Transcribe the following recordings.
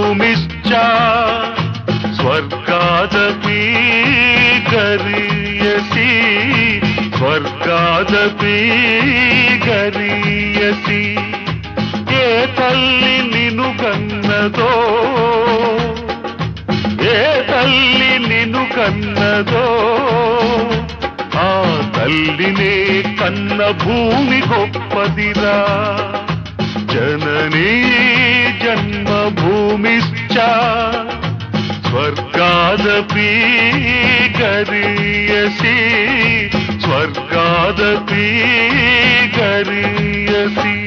భూమిశ్చ స్వర్గాదపి గరీయసి స్వర్గాదపి గరీయసి ఏ తల్లి నిను కన్నదో ఏ తల్లి నిను కన్నదో ఆ తల్లినే కన్న భూమి గొప్పదిరా జననీ జన్మభూమిశ్చ స్వర్గాదపి గరీయసి స్వర్గాదపి గరీయసి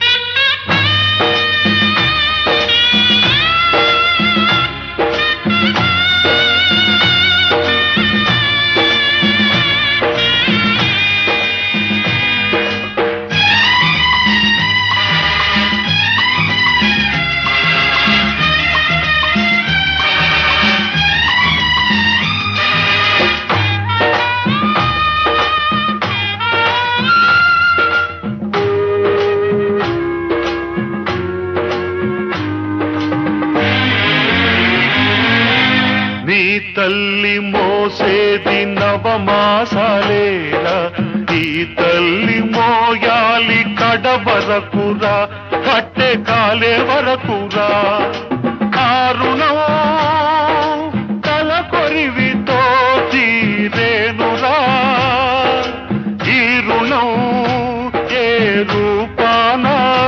నీ తల్లి మోసేది నవమాసాలేరా ఈ తల్లి మోయాలి కడ వరకురా కట్టె కాలే వరకురా కారుణం తల కొరివితో తీరేనురా ఈ రుణం ఏ రూపాన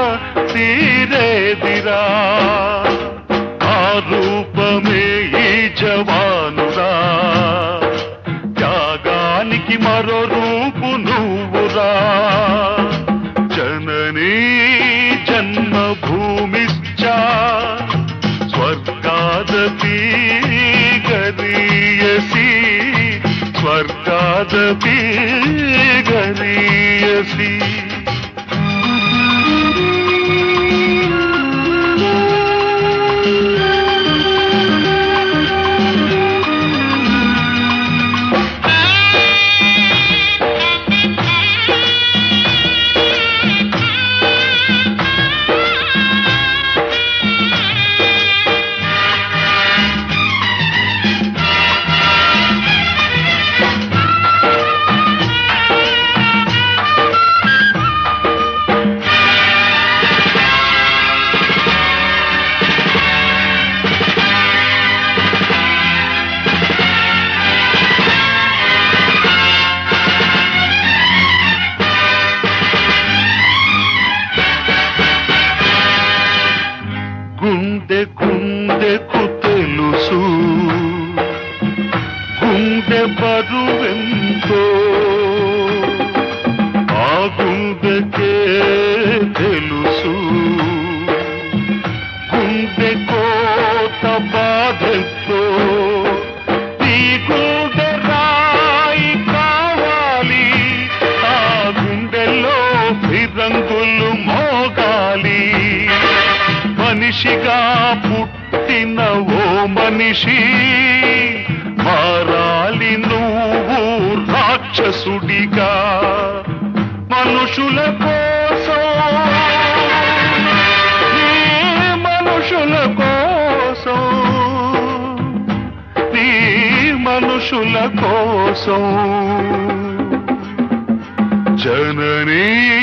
తీరేదిరా ఆ రూపమే ఈ జవానురా త్యాగానికి మరో రూపు నువ్వురా జననీ జన్మభూమిశ్చ స్వర్గాదపి గరీయసి స్వర్గాదపి గరీయసి గుండె గుండెకు తెలుసు గుండె బరువెంతో ఆ గుండెకే తెలుసు గుండె కోత బాధెంతో ఈ గుండె రాయి కావాలి ఆ గుండెల్లో ఫిరంగులు మోగాలి మనిషిగా పుట్టిన ఓ మనిషి మారాలి నువ్వు రాక్షసుడిగా మనుషుల కోసం ఈ మనుషుల కోసం ఈ మనుషుల కోసం జననీ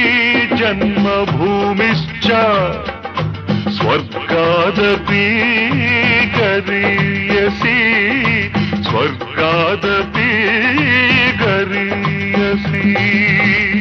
జన్మభూమిశ్చ స్వర్గాదపి గరీయసి స్వర్గాదపి గరీయసి